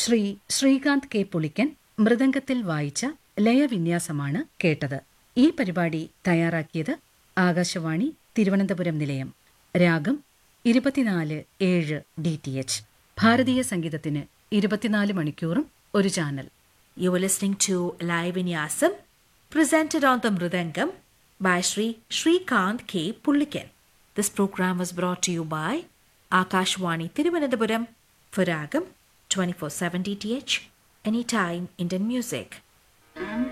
Shri Srikanth K Pulikkan മൃദംഗത്തിൽ വായിച്ച ലയവിന്യാസമാണ് കേട്ടത് ഈ പരിപാടി തയ്യാറാക്കിയത് ആകാശവാണി തിരുവനന്തപുരം നിലയം രാഗം ഇരുപത്തിനാല് ഏഴ് ഡി ടി എച്ച് ഭാരതീയ സംഗീതത്തിന് ഇരുപത്തിനാല് മണിക്കൂറും ഒരു channel You were listening to Live Vinyasam, presented on the Mridangam by Sri Srikant K. Pullikan. This program was brought to you by Akashwani Thiruvananthapuram for Ragam 24/7 DTH, anytime Indian music.